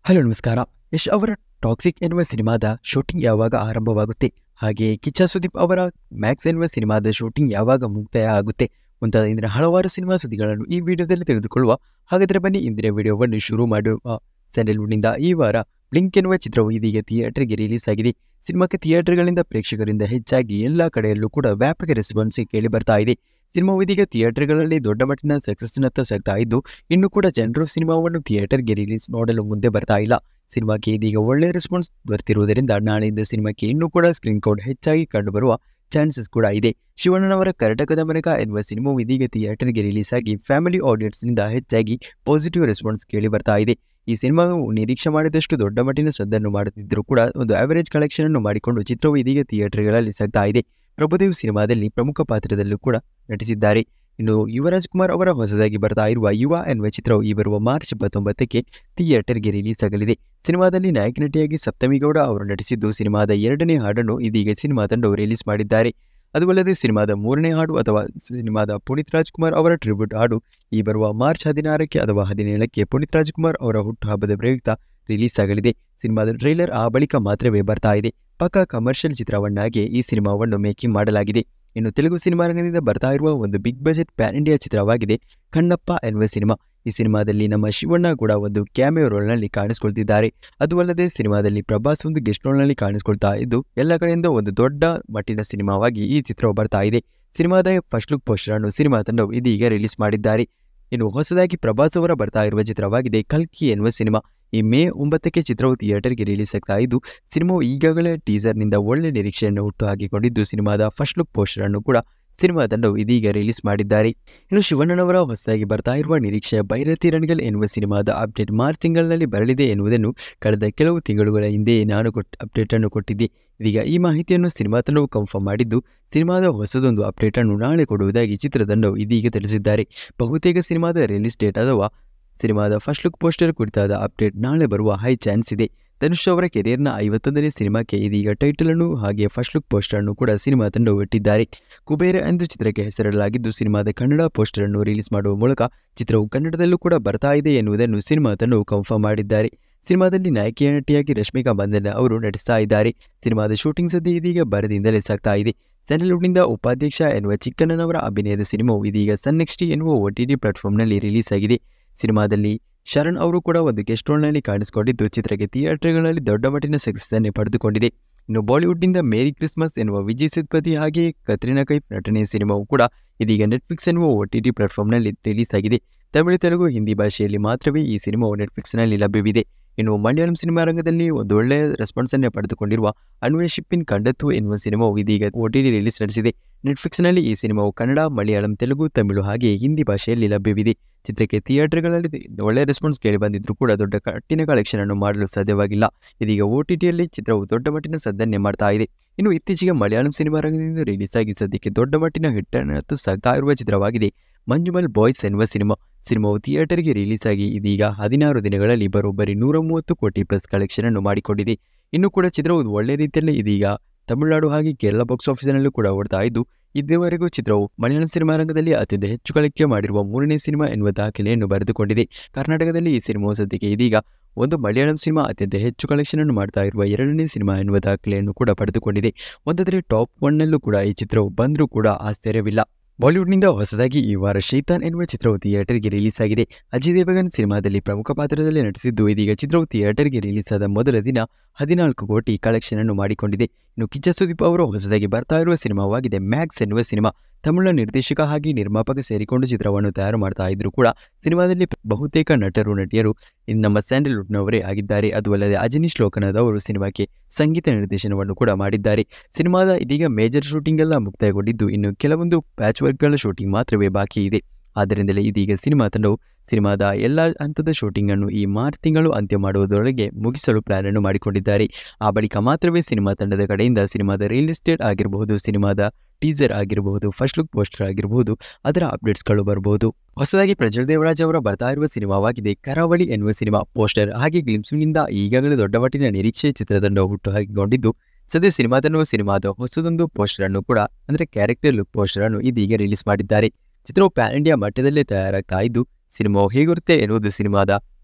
hello ನಮಸ್ಕಾರ ಯಶ್ ಅವರ toxic ಎನ್ನುವ ಸಿನಿಮಾದ ಶೂಟಿಂಗ್ ಯಾವಾಗ ಆರಂಭವಾಗುತ್ತೆ ಹಾಗೆಯೇ ಕಿಚ್ಚ ಸುದೀಪ್ ಅವರ ಮ್ಯಾಕ್ಸ್ ಎನ್ನುವ ಸಿನಿಮಾದ ಶೂಟಿಂಗ್ ಯಾವಾಗ ಮುಕ್ತಾಯ ಆಗುತ್ತೆ ಮುಂತಾದ ಇಂದಿನ ಹಲವಾರು ಸಿನಿಮಾ ಸುದ್ದಿಗಳನ್ನು ಈ ವಿಡಿಯೋದಲ್ಲಿ ತಿಳಿದುಕೊಳ್ಳುವ ಹಾಗಾದರೆ ಬನ್ನಿ ಇಂದಿನ ವಿಡಿಯೋವನ್ನು ಶುರು ಮಾಡುವ ಸ್ಯಾಂಡಲ್ವುಡ್ನಿಂದ ಈ ವಾರ ಬ್ಲಿಂಕ್ ಎನ್ನುವ ಚಿತ್ರವು ಇದೀಗ ಥಿಯೇಟರ್ಗೆ ರಿಲೀಸ್ ಆಗಿದೆ ಸಿನಿಮಾಕ್ಕೆ ಥಿಯೇಟರ್ಗಳಿಂದ ಪ್ರೇಕ್ಷಕರಿಂದ ಹೆಚ್ಚಾಗಿ ಎಲ್ಲ ಕಡೆಯಲ್ಲೂ ಕೂಡ ವ್ಯಾಪಕ ರೆಸ್ಪಾನ್ಸ್ ಕೇಳಿ ಬರ್ತಾ ಇದೆ ಸಿನಿಮಾವು ಇದೀಗ ಥಿಯೇಟರ್ಗಳಲ್ಲಿ ದೊಡ್ಡ ಮಟ್ಟಿನ ಸಕ್ಸಸ್ನತ್ತ ಸಾಗ್ತಾ ಇದ್ದು ಇನ್ನು ಕೂಡ ಜನರು ಸಿನಿಮಾವನ್ನು ಥಿಯೇಟರ್ಗೆ ರಿಲೀಸ್ ನೋಡಲು ಮುಂದೆ ಬರ್ತಾ ಇಲ್ಲ ಸಿನಿಮಾಕ್ಕೆ ಇದೀಗ ಒಳ್ಳೆ ರೆಸ್ಪಾನ್ಸ್ ಬರ್ತಿರುವುದರಿಂದ ನಾಳೆಯಿಂದ ಸಿನಿಮಾಕ್ಕೆ ಇನ್ನೂ ಕೂಡ ಸ್ಕ್ರೀನ್ ಕೌಂಟ್ ಹೆಚ್ಚಾಗಿ ಕಂಡುಬರುವ ಚಾನ್ಸಸ್ ಕೂಡ ಇದೆ ಶಿವಣ್ಣನವರ ಕರ್ನಾಟಕದ ಮನಕ ಎನ್ನುವ ಸಿನಿಮಾವು ಇದೀಗ ಥಿಯೇಟರ್ಗೆ ರಿಲೀಸ್ ಆಗಿ ಫ್ಯಾಮಿಲಿ ಆಡಿಯನ್ಸ್ನಿಂದ ಹೆಚ್ಚಾಗಿ ಪಾಸಿಟಿವ್ ರೆಸ್ಪಾನ್ಸ್ ಕೇಳಿ ಬರ್ತಾ ಇದೆ ಈ ಸಿನಿಮಾವು ನಿರೀಕ್ಷೆ ಮಾಡಿದಷ್ಟು ದೊಡ್ಡ ಮಟ್ಟಿನ ಸದ್ದನ್ನು ಮಾಡುತ್ತಿದ್ದರೂ ಕೂಡ ಒಂದು ಆವರೇಜ್ ಕಲೆಕ್ಷನ್ ಅನ್ನು ಮಾಡಿಕೊಂಡು ಚಿತ್ರವು ಇದೀಗ ಥಿಯೇಟರ್ಗಳಲ್ಲಿ ಸಾಗ್ತಾ ಇದೆ ಪ್ರಭುದೇವ್ ಸಿನಿಮಾದಲ್ಲಿ ಪ್ರಮುಖ ಪಾತ್ರದಲ್ಲೂ ಕೂಡ ನಟಿಸಿದ್ದಾರೆ ಇನ್ನು ಯುವರಾಜ್ ಕುಮಾರ್ ಅವರ ಹೊಸದಾಗಿ ಬರ್ತಾ ಇರುವ ಯುವ ಎನ್ನುವ ಚಿತ್ರವು ಈ ಬರುವ ಮಾರ್ಚ್ ಇಪ್ಪತ್ತೊಂಬತ್ತಕ್ಕೆ ಥಿಯೇಟರ್ಗೆ ರಿಲೀಸ್ ಆಗಲಿದೆ ಸಿನಿಮಾದಲ್ಲಿ ನಾಯಕ ನಟಿಯಾಗಿ ಸಪ್ತಮಿ ಗೌಡ ಅವರು ನಟಿಸಿದ್ದು ಸಿನಿಮಾದ ಎರಡನೇ ಹಾಡನ್ನು ಇದೀಗ ಸಿನಿಮಾ ತಂಡವು ರಿಲೀಸ್ ಮಾಡಿದ್ದಾರೆ ಅದು ಅಲ್ಲದೆ ಸಿನಿಮಾದ ಮೂರನೇ ಹಾಡು ಅಥವಾ ಸಿನಿಮಾದ ಪುನೀತ್ ರಾಜ್ಕುಮಾರ್ ಅವರ ಟ್ರಿಬ್ಯೂಟ್ ಹಾಡು ಈ ಬರುವ ಮಾರ್ಚ್ ಹದಿನಾರಕ್ಕೆ ಅಥವಾ ಹದಿನೇಳಕ್ಕೆ ಪುನೀತ್ ರಾಜ್ಕುಮಾರ್ ಅವರ ಹುಟ್ಟುಹಬ್ಬದ ಪ್ರಯುಕ್ತ ರಿಲೀಸ್ ಆಗಲಿದೆ ಸಿನಿಮಾದ ಟ್ರೈಲರ್ ಆ ಬಳಿಕ ಮಾತ್ರವೇ ಬರ್ತಾ ಇದೆ ಪಕ್ಕ ಕಮರ್ಷಿಯಲ್ ಚಿತ್ರವನ್ನಾಗಿ ಈ ಸಿನಿಮಾವನ್ನು ಮೇಕಿಂಗ್ ಮಾಡಲಾಗಿದೆ ಇನ್ನು ತೆಲುಗು ಸಿನಿಮಾ ರಂಗದಿಂದ ಬರ್ತಾ ಇರುವ ಒಂದು ಬಿಗ್ ಬಜೆಟ್ ಪ್ಯಾನ್ ಇಂಡಿಯಾ ಚಿತ್ರವಾಗಿದೆ ಕಣ್ಣಪ್ಪ ಎನ್ನುವ ಸಿನಿಮಾ ಈ ಸಿನಿಮಾದಲ್ಲಿ ನಮ್ಮ ಶಿವಣ್ಣ ಕೂಡ ಒಂದು ಕ್ಯಾಮಿಯೋ ರೋಲ್ನಲ್ಲಿ ಕಾಣಿಸ್ಕೊಳ್ತಿದ್ದಾರೆ ಅದು ಅಲ್ಲದೆ ಸಿನಿಮಾದಲ್ಲಿ ಪ್ರಭಾಸ್ ಒಂದು ಗೆಸ್ಟ್ ರೋಲ್ನಲ್ಲಿ ಕಾಣಿಸ್ಕೊಳ್ತಾ ಇದ್ದು ಎಲ್ಲ ಕಡೆಯಿಂದ ಒಂದು ದೊಡ್ಡ ಮಟ್ಟಿನ ಸಿನಿಮಾವಾಗಿ ಈ ಚಿತ್ರವು ಬರ್ತಾ ಇದೆ ಸಿನಿಮಾದ ಫಸ್ಟ್ ಲುಕ್ ಪೋಸ್ಟರ್ ಅನ್ನು ಸಿನಿಮಾ ತಂಡವು ಇದೀಗ ರಿಲೀಸ್ ಮಾಡಿದ್ದಾರೆ ಇನ್ನು ಹೊಸದಾಗಿ ಪ್ರಭಾಸ್ ಅವರ ಬರ್ತಾ ಇರುವ ಚಿತ್ರವಾಗಿದೆ ಕಲ್ಕಿ ಎನ್ನುವ ಸಿನಿಮಾ ಈ ಮೇ ಒಂಬತ್ತಕ್ಕೆ ಚಿತ್ರವು ಥಿಯೇಟರ್ಗೆ ರಿಲೀಸ್ ಆಗ್ತಾ ಇದ್ದು ಸಿನಿಮಾವು ಈಗಾಗಲೇ ಟೀಸರ್ನಿಂದ ಒಳ್ಳೆ ನಿರೀಕ್ಷೆಯನ್ನು ಹುಟ್ಟು ಹಾಕಿಕೊಂಡಿದ್ದು ಸಿನಿಮಾದ ಫಸ್ಟ್ ಲುಕ್ ಪೋಸ್ಟರ್ ಅನ್ನು ಕೂಡ ಸಿನಿಮಾ ತಂಡವು ಇದೀಗ ರಿಲೀಸ್ ಮಾಡಿದ್ದಾರೆ ಇನ್ನು ಶಿವಣ್ಣನವರ ಹೊಸದಾಗಿ ಬರ್ತಾ ಇರುವ ನಿರೀಕ್ಷೆಯ ಬೈರತಿ ರಣಗಲ್ ಎನ್ನುವ ಸಿನಿಮಾದ ಅಪ್ಡೇಟ್ ಮಾರ್ಚ್ ತಿಂಗಳಿನಲ್ಲಿ ಬರಲಿದೆ ಎನ್ನುವುದನ್ನು ಕಳೆದ ಕೆಲವು ತಿಂಗಳುಗಳ ಹಿಂದೆ ನಾನು ಕೊಟ್ಟು ಅಪ್ಡೇಟ್ ಅನ್ನು ಕೊಟ್ಟಿದ್ದೆ ಇದೀಗ ಈ ಮಾಹಿತಿಯನ್ನು ಸಿನಿಮಾ ತಂಡವು ಕನ್ಫರ್ಮ್ ಮಾಡಿದ್ದು ಸಿನಿಮಾದ ಹೊಸದೊಂದು ಅಪ್ಡೇಟ್ ಅನ್ನು ನಾಳೆ ಕೊಡುವುದಾಗಿ ಚಿತ್ರತಂಡವು ಇದೀಗ ತಿಳಿಸಿದ್ದಾರೆ ಬಹುತೇಕ ಸಿನಿಮಾದ ರಿಲೀಸ್ ಡೇಟ್ ಅಥವಾ ಸಿನಿಮಾದ ಫಸ್ಟ್ ಲುಕ್ ಪೋಸ್ಟರ್ ಕುರಿತಾದ ಅಪ್ಡೇಟ್ ನಾಳೆ ಬರುವ ಹೈ ಚಾನ್ಸ್ ಇದೆ ಧನುಷ್ ಅವರ ಕೆರಿಯರ್ನ ಐವತ್ತೊಂದನೇ ಸಿನಿಮಾಕ್ಕೆ ಇದೀಗ ಟೈಟಲ್ ಅನ್ನು ಹಾಗೆ ಫಸ್ಟ್ ಲುಕ್ ಪೋಸ್ಟರ್ ಅನ್ನು ಕೂಡ ಸಿನಿಮಾ ತಂಡವು ಇಟ್ಟಿದ್ದಾರೆ ಕುಬೇರ ಎಂದು ಚಿತ್ರಕ್ಕೆ ಹೆಸರಿಡಲಾಗಿದ್ದು ಸಿನಿಮಾದ ಕನ್ನಡ ಪೋಸ್ಟರ್ ಅನ್ನು ರಿಲೀಸ್ ಮಾಡುವ ಮೂಲಕ ಚಿತ್ರವು ಕನ್ನಡದಲ್ಲೂ ಕೂಡ ಬರ್ತಾ ಇದೆ ಎನ್ನುವುದನ್ನು ಸಿನಿಮಾ ತಂಡವು ಕನ್ಫರ್ಮ್ ಮಾಡಿದ್ದಾರೆ ಸಿನಿಮಾದಲ್ಲಿ ನಾಯಕಿಯ ನಟಿಯಾಗಿ ರಶ್ಮಿಕಾ ಬಂಧನ ಅವರು ನಟಿಸ್ತಾ ಇದ್ದಾರೆ ಸಿನಿಮಾದ ಶೂಟಿಂಗ್ ಸದ್ಯ ಇದೀಗ ಬರದಿಂದಲೇ ಸಾಗ್ತಾ ಇದೆ ಸ್ಯಾಂಡಲ್ವುಡ್ನಿಂದ ಉಪಾಧ್ಯಕ್ಷ ಎನ್ನುವ ಚಿಕ್ಕಣ್ಣನವರ ಅಭಿನಯದ ಸಿನಿಮಾವು ಇದೀಗ ಸನ್ ನೆಕ್ಸ್ಟಿ ಎನ್ನುವ ಒ ಟಿ ಟಿ ಪ್ಲಾಟ್ಫಾರ್ಮ್ನಲ್ಲಿ ರಿಲೀಸ್ ಆಗಿದೆ ಸಿನಿಮಾದಲ್ಲಿ ಶರಣ್ ಅವರು ಕೂಡ ಒಂದು ಗೆಸ್ಟ್ ರೋಲ್ನಲ್ಲಿ ಕಾಣಿಸಿಕೊಂಡಿದ್ದು ಚಿತ್ರಕ್ಕೆ ಥಿಯೇಟರ್ಗಳಲ್ಲಿ ದೊಡ್ಡ ಮಟ್ಟಿನ ಸಕ್ಸಸ್ ಅನ್ನೇ ಪಡೆದುಕೊಂಡಿದೆ ಇನ್ನು ಬಾಲಿವುಡ್ನಿಂದ ಮೇರಿ ಕ್ರಿಸ್ಮಸ್ ಎನ್ನುವ ವಿಜಯ್ ಸೇತುಪತಿ ಹಾಗೆಯೇ ಕತ್ರಿನಾ ಕೈಫ್ ನಟನೆಯ ಸಿನಿಮಾವು ಕೂಡ ಇದೀಗ ನೆಟ್ಫ್ಲಿಕ್ಸ್ ಎನ್ನುವ ಒ ಟಿ ಟಿ ಪ್ಲಾಟ್ಫಾರ್ಮ್ನಲ್ಲಿ ರಿಲೀಸ್ ಆಗಿದೆ ತಮಿಳು ತೆಲುಗು ಹಿಂದಿ ಭಾಷೆಯಲ್ಲಿ ಮಾತ್ರವೇ ಈ ಸಿನಿಮಾವು ನೆಟ್ಫ್ಲಿಕ್ಸ್ನಲ್ಲಿ ಲಭ್ಯವಿದೆ ಇನ್ನು ಮಲಯಾಳಂ ಸಿನಿಮಾ ರಂಗದಲ್ಲಿ ಒಂದು ಒಳ್ಳೆಯ ರೆಸ್ಪಾನ್ಸನ್ನೇ ಪಡೆದುಕೊಂಡಿರುವ ಅನ್ವೇಷಿಪಿನ್ ಕಂಡತ್ತು ಎನ್ನುವ ಸಿನಿಮಾವು ಇದೀಗ ಒ ಟಿ ಟಿ ರಿಲೀಸ್ ನಡೆಸಿದೆ ನೆಟ್ಫ್ಲಿಕ್ಸ್ನಲ್ಲಿ ಈ ಸಿನಿಮಾವು ಕನ್ನಡ ಮಲಯಾಳಂ ತೆಲುಗು ತಮಿಳು ಹಾಗೆಯೇ ಹಿಂದಿ ಭಾಷೆಯಲ್ಲಿ ಲಭ್ಯವಿದೆ ಚಿತ್ರಕ್ಕೆ ಥಿಯೇಟರ್ಗಳಲ್ಲಿ ಒಳ್ಳೆಯ ರೆಸ್ಪಾನ್ಸ್ ಕೇಳಿ ಬಂದಿದ್ರೂ ಕೂಡ ದೊಡ್ಡ ಕಟ್ಟಿನ ಕಲೆಕ್ಷನ್ ಅನ್ನು ಮಾಡಲು ಸಾಧ್ಯವಾಗಿಲ್ಲ ಇದೀಗ ಒ ಟಿ ಟಿಯಲ್ಲಿ ಚಿತ್ರವು ದೊಡ್ಡ ಮಟ್ಟಿನ ಸದ್ದನ್ನೇ ಮಾಡ್ತಾ ಇದೆ ಇನ್ನು ಇತ್ತೀಚೆಗೆ ಮಲಯಾಳಂ ಸಿನಿಮಾ ರಂಗದಿಂದ ರಿಲೀಸ್ ಆಗಿ ಸದ್ಯಕ್ಕೆ ದೊಡ್ಡ ಮಟ್ಟಿನ ಹಿಟ್ಟನ್ನು ಸಾಗ್ತಾ ಇರುವ ಚಿತ್ರವಾಗಿದೆ ಮಂಜುಮಲ್ ಬಾಯ್ಸ್ ಎನ್ನುವ ಸಿನಿಮಾ ಸಿನಿಮಾವು ಥಿಯೇಟರ್ಗೆ ರಿಲೀಸ್ ಆಗಿ ಇದೀಗ ಹದಿನಾರು ದಿನಗಳಲ್ಲಿ ಬರೋಬ್ಬರಿ ನೂರ ಮೂವತ್ತು ಕೋಟಿ ಪ್ಲಸ್ ಕಲೆಕ್ಷನ್ ಅನ್ನು ಮಾಡಿಕೊಂಡಿದೆ ಇನ್ನು ಕೂಡ ಚಿತ್ರವು ಒಳ್ಳೆ ರೀತಿಯಲ್ಲಿ ಇದೀಗ ತಮಿಳುನಾಡು ಹಾಗೆ ಕೇರಳ ಬಾಕ್ಸ್ ಆಫೀಸಿನಲ್ಲೂ ಕೂಡ ಓಡ್ತಾ ಇದ್ದು ಇದುವರೆಗೂ ಚಿತ್ರವು ಮಲಯಾಳಂ ಸಿನಿಮಾ ರಂಗದಲ್ಲಿ ಅತ್ಯಂತ ಹೆಚ್ಚು ಗಳಿಕೆ ಮಾಡಿರುವ ಮೂರನೇ ಸಿನಿಮಾ ಎನ್ನುವ ದಾಖಲೆಯನ್ನು ಬರೆದುಕೊಂಡಿದೆ ಕರ್ನಾಟಕದಲ್ಲಿ ಈ ಸಿನಿಮಾವು ಸದ್ಯಕ್ಕೆ ಇದೀಗ ಒಂದು ಮಲಯಾಳಂ ಸಿನಿಮಾ ಅತ್ಯಂತ ಹೆಚ್ಚು ಕಲೆಕ್ಷನ್ ಅನ್ನು ಮಾಡ್ತಾ ಇರುವ ಎರಡನೇ ಸಿನಿಮಾ ಎನ್ನುವ ದಾಖಲೆಯನ್ನು ಕೂಡ ಪಡೆದುಕೊಂಡಿದೆ ಒಂದಾದರೆ ಟಾಪ್ ಒನ್ನಲ್ಲೂ ಕೂಡ ಈ ಚಿತ್ರವು ಬಂದರೂ ಕೂಡ ಆಶ್ಚರ್ಯವಿಲ್ಲ ಬಾಲಿವುಡ್ನಿಂದ ಹೊಸದಾಗಿ ಈ ವಾರ ಶೈತಾನ್ ಎನ್ನುವ ಚಿತ್ರವು ಥಿಯೇಟರ್ಗೆ ರಿಲೀಸ್ ಆಗಿದೆ ಅಜಯ್ ದೇವಗನ್ ಸಿನಿಮಾದಲ್ಲಿ ಪ್ರಮುಖ ಪಾತ್ರದಲ್ಲಿ ನಟಿಸಿದ್ದು ಇದೀಗ ಚಿತ್ರವು ಥಿಯೇಟರ್ಗೆ ರಿಲೀಸ್ ಆದ ಮೊದಲ ದಿನ ಹದಿನಾಲ್ಕು ಕೋಟಿ ಕಲೆಕ್ಷನ್ ಅನ್ನು ಮಾಡಿಕೊಂಡಿದೆ ಇನ್ನು ಕಿಚ್ಚ ಸುದೀಪ್ ಅವರು ಹೊಸದಾಗಿ ಬರ್ತಾ ಇರುವ ಸಿನಿಮಾವಾಗಿದೆ ಮ್ಯಾಕ್ಸ್ ಎನ್ನುವ ಸಿನಿಮಾ ತಮಿಳ ನಿರ್ದೇಶಕ ಹಾಗೆ ನಿರ್ಮಾಪಕ ಸೇರಿಕೊಂಡು ಚಿತ್ರವನ್ನು ತಯಾರು ಮಾಡ್ತಾ ಇದ್ರು ಕೂಡ ಸಿನಿಮಾದಲ್ಲಿ ಬಹುತೇಕ ನಟರು ನಟಿಯರು ನಮ್ಮ ಸ್ಯಾಂಡಲ್ವುಡ್ನವರೇ ಆಗಿದ್ದಾರೆ ಅದು ಅಲ್ಲದೆ ಅಜನೀಶ್ ಲೋಕನಾಥ್ ಅವರು ಸಿನಿಮಾಕ್ಕೆ ಸಂಗೀತ ನಿರ್ದೇಶನವನ್ನು ಕೂಡ ಮಾಡಿದ್ದಾರೆ ಸಿನಿಮಾದ ಇದೀಗ ಮೇಜರ್ ಶೂಟಿಂಗ್ ಎಲ್ಲ ಮುಕ್ತಾಯಗೊಂಡಿದ್ದು ಇನ್ನು ಕೆಲವೊಂದು ಪ್ಯಾಚ್ ವರ್ಕ್ಗಳ ಶೂಟಿಂಗ್ ಮಾತ್ರವೇ ಬಾಕಿ ಇದೆ ಆದ್ದರಿಂದಲೇ ಇದೀಗ ಸಿನಿಮಾ ತಂಡವು ಸಿನಿಮಾದ ಎಲ್ಲ ಹಂತದ ಶೂಟಿಂಗ್ ಅನ್ನು ಈ ಮಾರ್ಚ್ ತಿಂಗಳು ಅಂತ್ಯ ಮಾಡುವುದರೊಳಗೆ ಮುಗಿಸಲು ಪ್ಲಾನ್ ಅನ್ನು ಮಾಡಿಕೊಂಡಿದ್ದಾರೆ ಆ ಬಳಿಕ ಮಾತ್ರವೇ ಸಿನಿಮಾ ತಂಡದ ಕಡೆಯಿಂದ ಸಿನಿಮಾದ ರಿಲೀಸ್ ಡೇಟ್ ಆಗಿರಬಹುದು ಸಿನಿಮಾದ ಟೀಸರ್ ಆಗಿರಬಹುದು ಫಸ್ಟ್ ಲುಕ್ ಪೋಸ್ಟರ್ ಆಗಿರಬಹುದು ಅದರ ಅಪ್ಡೇಟ್ಸ್ಗಳು ಬರಬಹುದು ಹೊಸದಾಗಿ ಪ್ರಜ್ವಲ್ ದೇವರಾಜ್ ಅವರ ಬರ್ತಾ ಇರುವ ಸಿನಿಮಾವಾಗಿದೆ ಕರಾವಳಿ ಎನ್ನುವ ಸಿನಿಮಾ ಪೋಸ್ಟರ್ ಹಾಗೆ ಗ್ಲಿಮ್ಸ್ನಿಂದ ಈಗಾಗಲೇ ದೊಡ್ಡ ಮಟ್ಟಿನ ನಿರೀಕ್ಷೆ ಚಿತ್ರತಂಡ ಹುಟ್ಟು ಹಾಕಿಕೊಂಡಿದ್ದು ಸದ್ಯ ಸಿನಿಮಾ ತನ್ನುವ ಸಿನಿಮಾದ ಹೊಸದೊಂದು ಪೋಸ್ಟರ್ ಅನ್ನು ಕೂಡ ಅಂದರೆ ಕ್ಯಾರೆಕ್ಟರ್ ಲುಕ್ ಪೋಸ್ಟರ್ ಅನ್ನು ಇದೀಗ ರಿಲೀಸ್ ಮಾಡಿದ್ದಾರೆ ಚಿತ್ರವು ಪ್ಯಾನ್ ಇಂಡಿಯಾ ಮಟ್ಟದಲ್ಲೇ ತಯಾರಾಗ್ತಾ ಇದ್ದು ಸಿನಿಮಾವು ಹೇಗಿರುತ್ತೆ ಎನ್ನುವುದು ಸಿನಿಮಾದ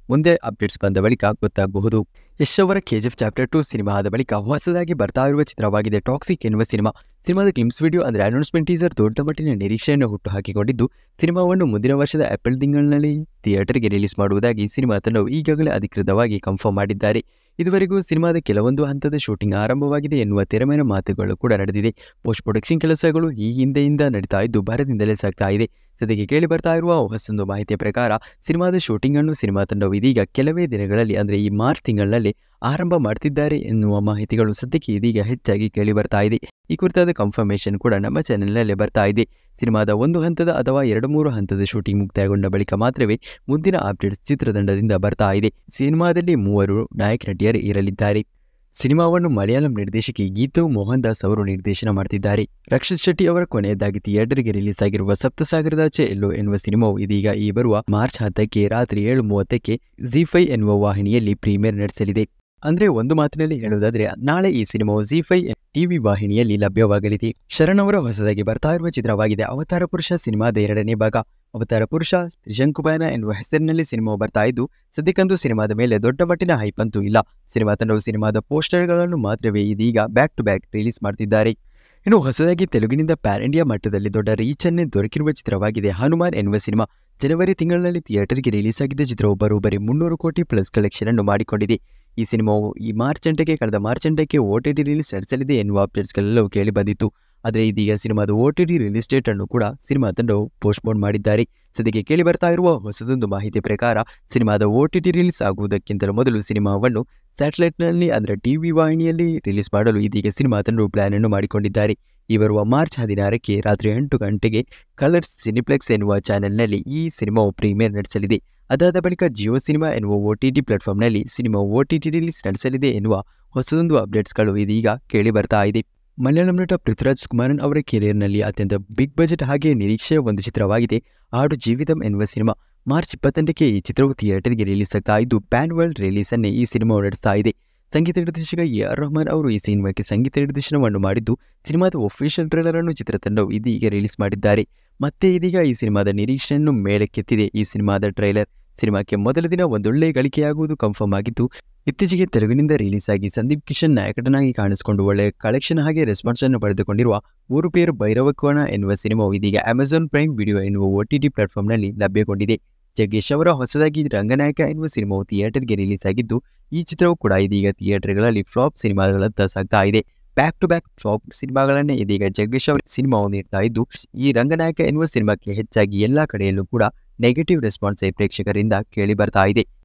ಮುಂದೆ ಅಪ್ಡೇಟ್ಸ್ ಬಂದ ಬಳಿಕ ಗೊತ್ತಾಗಬಹುದು ಯಶ್ ಅವರ ಕೆಜಿಎಫ್ ಚಾಪ್ಟರ್ ಟು ಸಿನಿಮಾ ಆದ ಬಳಿಕ ಹೊಸದಾಗಿ ಬರ್ತಾ ಇರುವ ಚಿತ್ರವಾಗಿದೆ ಟಾಕ್ಸಿಕ್ ಎನ್ನುವ ಸಿನಿಮಾ ಸಿನಿಮಾದ ಕ್ಲಿಮ್ಸ್ ವಿಡಿಯೋ ಅಂದರೆ ಅನೌನ್ಸ್ಮೆಂಟ್ ಟೀಸರ್ ದೊಡ್ಡ ಮಟ್ಟಿನ ನಿರೀಕ್ಷೆಯನ್ನು ಹುಟ್ಟು ಹಾಕಿಕೊಂಡಿದ್ದು ಸಿನಿಮಾವನ್ನು ಮುಂದಿನ ವರ್ಷದ ಏಪ್ರಿಲ್ ತಿಂಗಳಿನಲ್ಲಿ ಥಿಯೇಟರ್ಗೆ ರಿಲೀಸ್ ಮಾಡುವುದಾಗಿ ಸಿನಿಮಾ ತಂಡವು ಈಗಾಗಲೇ ಅಧಿಕೃತವಾಗಿ ಕನ್ಫರ್ಮ್ ಮಾಡಿದ್ದಾರೆ ಇದುವರೆಗೂ ಸಿನಿಮಾದ ಕೆಲವೊಂದು ಹಂತದ ಶೂಟಿಂಗ್ ಆರಂಭವಾಗಿದೆ ಎನ್ನುವ ತೆರೆಮೇನ ಮಾತುಗಳು ಕೂಡ ನಡೆದಿದೆ ಪೋಸ್ಟ್ ಪ್ರೊಡಕ್ಷನ್ ಕೆಲಸಗಳು ಈ ಹಿಂದೆಯಿಂದ ನಡೀತಾ ಇದ್ದು ಭರದಿಂದಲೇ ಸಾಗ್ತಾ ಇದೆ ಸದ್ಯಕ್ಕೆ ಕೇಳಿ ಬರ್ತಾ ಇರುವ ಹೊಸದೊಂದು ಮಾಹಿತಿಯ ಪ್ರಕಾರ ಸಿನಿಮಾದ ಶೂಟಿಂಗ್ ಅನ್ನು ಸಿನಿಮಾ ತಂಡವು ಇದೀಗ ಕೆಲವೇ ದಿನಗಳಲ್ಲಿ ಅಂದರೆ ಈ ಮಾರ್ಚ್ ತಿಂಗಳಲ್ಲಿ ಆರಂಭ ಮಾಡ್ತಿದ್ದಾರೆ ಎನ್ನುವ ಮಾಹಿತಿಗಳು ಸದ್ಯಕ್ಕೆ ಇದೀಗ ಹೆಚ್ಚಾಗಿ ಕೇಳಿ ಬರ್ತಾ ಇದೆ ಈ ಕುರಿತಾದ ಕನ್ಫರ್ಮೇಷನ್ ಕೂಡ ನಮ್ಮ ಚಾನೆಲ್ನಲ್ಲೇ ಬರ್ತಾ ಇದೆ ಸಿನಿಮಾದ ಒಂದು ಹಂತದ ಅಥವಾ ಎರಡು ಮೂರು ಹಂತದ ಶೂಟಿಂಗ್ ಮುಕ್ತಾಯಗೊಂಡ ಬಳಿಕ ಮಾತ್ರವೇ ಮುಂದಿನ ಅಪ್ಡೇಟ್ಸ್ ಚಿತ್ರತಂಡದಿಂದ ಬರ್ತಾ ಇದೆ ಸಿನಿಮಾದಲ್ಲಿ ಮೂವರು ನಾಯಕ ನಟಿಯರು ಇರಲಿದ್ದಾರೆ ಸಿನಿಮಾವನ್ನು ಮಲಯಾಳಂ ನಿರ್ದೇಶಕಿ ಗೀತು ಮೋಹನ್ ದಾಸ್ ಅವರು ನಿರ್ದೇಶನ ಮಾಡ್ತಿದ್ದಾರೆ ರಕ್ಷಿತ್ ಶೆಟ್ಟಿ ಅವರ ಕೊನೆಯದಾಗಿ ಥಿಯೇಟರ್ಗೆ ರಿಲೀಸ್ ಆಗಿರುವ ಸಪ್ತಸಾಗರದಾಚೆ ಎಲ್ಲೋ ಎನ್ನುವ ಸಿನಿಮಾವು ಇದೀಗ ಈ ಬರುವ ಮಾರ್ಚ್ ಹತ್ತಕ್ಕೆ ರಾತ್ರಿ ಏಳು ಮೂವತ್ತಕ್ಕೆ ಜಿ ಫೈ ಎನ್ನುವ ವಾಹಿನಿಯಲ್ಲಿ ಪ್ರೀಮಿಯರ್ ನಡೆಸಲಿದೆ ಅಂದ್ರೆ ಒಂದು ಮಾತಿನಲ್ಲಿ ಹೇಳುವುದಾದ್ರೆ ನಾಳೆ ಈ ಸಿನಿಮಾವು ಜಿ ಫೈ ಟಿವಿ ವಾಹಿನಿಯಲ್ಲಿ ಲಭ್ಯವಾಗಲಿದೆ ಶರಣ್ ಅವರ ಹೊಸದಾಗಿ ಬರ್ತಾ ಇರುವ ಚಿತ್ರವಾಗಿದೆ ಅವತಾರ ಪುರುಷ ಸಿನಿಮಾದ ಎರಡನೇ ಭಾಗ ಅವತಾರ ಪುರುಷ ತ್ರಿಶಂಕುಬಾಯನ ಎನ್ನುವ ಹೆಸರಿನಲ್ಲಿ ಸಿನಿಮಾವು ಬರ್ತಾ ಇದ್ದು ಸದ್ಯಕ್ಕಂತೂ ಸಿನಿಮಾದ ಮೇಲೆ ದೊಡ್ಡ ಮಟ್ಟಿನ ಹೈಪ್ ಅಂತೂ ಇಲ್ಲ ಸಿನಿಮಾ ತಂಡವು ಸಿನಿಮಾದ ಪೋಸ್ಟರ್ಗಳನ್ನು ಮಾತ್ರವೇ ಇದೀಗ ಬ್ಯಾಕ್ ಟು ಬ್ಯಾಕ್ ರಿಲೀಸ್ ಮಾಡ್ತಿದ್ದಾರೆ ಇನ್ನು ಹೊಸದಾಗಿ ತೆಲುಗಿನಿಂದ ಪ್ಯಾನ್ ಇಂಡಿಯಾ ಮಟ್ಟದಲ್ಲಿ ದೊಡ್ಡ ರೀಚನ್ನೇ ದೊರಕಿರುವ ಚಿತ್ರವಾಗಿದೆ ಹನುಮಾನ್ ಎನ್ನುವ ಸಿನಿಮಾ ಜನವರಿ ತಿಂಗಳಿನಲ್ಲಿ ಥಿಯೇಟರ್ಗೆ ರಿಲೀಸ್ ಆಗಿದ್ದ ಚಿತ್ರವು ಬರೋಬ್ಬರಿ ಮುನ್ನೂರು ಕೋಟಿ ಪ್ಲಸ್ ಕಲೆಕ್ಷನ್ ಅನ್ನು ಮಾಡಿಕೊಂಡಿದೆ ಈ ಸಿನಿಮಾವು ಈ ಮಾರ್ಚ್ ಎಂಟಕ್ಕೆ ಕಳೆದ ಮಾರ್ಚ್ ಎಂಟಕ್ಕೆ ಓ ಟಿ ಟಿ ರಿಲೀಸ್ ನಡೆಸಲಿದೆ ಎನ್ನುವ ಅಪ್ಡೇಟ್ಸ್ಗಳೆಲ್ಲವೂ ಕೇಳಿ ಬಂದಿತ್ತು ಆದರೆ ಇದೀಗ ಸಿನಿಮಾದ O T T release date ಅನ್ನು ಕೂಡ ಸಿನಿಮಾ ತಂಡವು ಪೋಸ್ಟ್ಪೋನ್ ಮಾಡಿದ್ದಾರೆ ಸದ್ಯಕ್ಕೆ ಕೇಳಿ ಬರ್ತಾ ಇರುವ ಹೊಸದೊಂದು ಮಾಹಿತಿ ಪ್ರಕಾರ ಸಿನಿಮಾದ ಓ ಟಿ ಟಿ ರಿಲೀಸ್ ಆಗುವುದಕ್ಕಿಂತ ಮೊದಲು ಸಿನಿಮಾವನ್ನು ಸ್ಯಾಟಲೈಟ್ನಲ್ಲಿ ಅಂದರೆ ಟಿವಿ ವಾಹಿನಿಯಲ್ಲಿ ರಿಲೀಸ್ ಮಾಡಲು ಇದೀಗ ಸಿನಿಮಾ ತಂಡವು ಪ್ಲಾನ್ ಅನ್ನು ಮಾಡಿಕೊಂಡಿದ್ದಾರೆ ಈ ಬರುವ ಮಾರ್ಚ್ ಹದಿನಾರಕ್ಕೆ ರಾತ್ರಿ ಎಂಟು ಗಂಟೆಗೆ ಕಲರ್ಸ್ ಸಿನಿಪ್ಲೆಕ್ಸ್ ಎನ್ನುವ ಚಾನೆಲ್ನಲ್ಲಿ ಈ ಸಿನಿಮಾವು ಪ್ರೀಮಿಯರ್ ನಡೆಸಲಿದೆ ಅದಾದ ಬಳಿಕ ಜಿಯೋ ಸಿನಿಮಾ ಎನ್ನುವ ಒ ಟಿ ಟಿ ಪ್ಲಾಟ್ಫಾರ್ಮ್ನಲ್ಲಿ cinema O T T release ನಡೆಸಲಿದೆ ಎನ್ನುವ ಹೊಸದೊಂದು ಅಪ್ಡೇಟ್ಸ್ಗಳು ಇದೀಗ ಕೇಳಿ ಬರ್ತಾ ಇದೆ ಮಲಯಾಳಂ ನಟ ಪೃಥ್ವಿರಾಜ್ ಕುಮಾರನ್ ಅವರ ಕೆರಿಯರ್ನಲ್ಲಿ ಅತ್ಯಂತ ಬಿಗ್ ಬಜೆಟ್ ಹಾಗೆ ನಿರೀಕ್ಷೆಯ ಒಂದು ಚಿತ್ರವಾಗಿದೆ ಆಡು ಜೀವಿತಂ ಎನ್ನುವ ಸಿನಿಮಾ ಮಾರ್ಚ್ ಇಪ್ಪತ್ತೆಂಟಕ್ಕೆ ಈ ಚಿತ್ರವು ಥಿಯೇಟರ್ಗೆ ರಿಲೀಸ್ ಆಗ್ತಾ ಇದ್ದು ಪ್ಯಾನ್ ವರ್ಲ್ಡ್ ರಿಲೀಸ್ ಅನ್ನೇ ಈ ಸಿನಿಮಾವು ನಡೆಸ್ತಾ ಇದೆ ಸಂಗೀತ ನಿರ್ದೇಶಕ ಎ ಆರ್ ರೆಹಮಾನ್ ಅವರು ಈ ಸಿನಿಮಾಕ್ಕೆ ಸಂಗೀತ ನಿರ್ದೇಶನವನ್ನು ಮಾಡಿದ್ದು ಸಿನಿಮಾದ ಒಫಿಷಿಯಲ್ ಟ್ರೇಲರ್ ಅನ್ನು ಚಿತ್ರತಂಡವು ಇದೀಗ ರಿಲೀಸ್ ಮಾಡಿದ್ದಾರೆ ಮತ್ತೆ ಇದೀಗ ಈ ಸಿನಿಮಾದ ನಿರೀಕ್ಷೆಯನ್ನು ಮೇಲಕ್ಕೆತ್ತಿದೆ ಈ ಸಿನಿಮಾದ ಟ್ರೈಲರ್ ಸಿನಿಮಾಕ್ಕೆ ಮೊದಲ ದಿನ ಒಂದೊಳ್ಳೆ ಗಳಿಕೆಯಾಗುವುದು ಕನ್ಫರ್ಮ್ ಆಗಿದ್ದು ಇತ್ತೀಚೆಗೆ ತೆಲುಗಿನಿಂದ ರಿಲೀಸ್ ಆಗಿ ಸಂದೀಪ್ ಕಿಶನ್ ನಾಯಕಟನಾಗಿ ಕಾಣಿಸಿಕೊಂಡು ಒಳ್ಳೆಯ ಕಲೆಕ್ಷನ್ ಹಾಗೆ ರೆಸ್ಪಾನ್ಸ್ ಅನ್ನು ಪಡೆದುಕೊಂಡಿರುವ ಮೂರು ಪೇರು ಭೈರವಕೋಣ ಎನ್ನುವ ಸಿನಿಮಾವು ಇದೀಗ ಅಮೆಜಾನ್ ಪ್ರೈಮ್ ವಿಡಿಯೋ ಎನ್ನುವ ಒ ಟಿ ಟಿ ಪ್ಲಾಟ್ಫಾರ್ಮ್ನಲ್ಲಿ ಲಭ್ಯಗೊಂಡಿದೆ ಜಗ್ಗೇಶ್ ಅವರ ಹೊಸದಾಗಿ ರಂಗನಾಯಕ ಎನ್ನುವ ಸಿನಿಮಾವು ಥಿಯೇಟರ್ಗೆ ರಿಲೀಸ್ ಆಗಿದ್ದು ಈ ಚಿತ್ರವು ಕೂಡ ಇದೀಗ ಥಿಯೇಟರ್ಗಳಲ್ಲಿ ಫ್ಲಾಪ್ ಸಿನಿಮಾಗಳತ್ತ ಸಾಗ್ತಾ ಇದೆ ಬ್ಯಾಕ್ ಟು ಬ್ಯಾಕ್ ಫ್ಲಾಪ್ ಸಿನಿಮಾಗಳನ್ನೇ ಇದೀಗ ಜಗ್ಗೇಶ್ ಅವರ ಸಿನಿಮಾವು ನೀಡ್ತಾ ಇದ್ದು ಈ ರಂಗನಾಯಕ ಎನ್ನುವ ಸಿನಿಮಾಕ್ಕೆ ಹೆಚ್ಚಾಗಿ ಎಲ್ಲಾ ಕಡೆಯಲ್ಲೂ ಕೂಡ ನೆಗೆಟಿವ್ ರೆಸ್ಪಾನ್ಸ್ ಪ್ರೇಕ್ಷಕರಿಂದ ಕೇಳಿ ಬರ್ತಾ ಇದೆ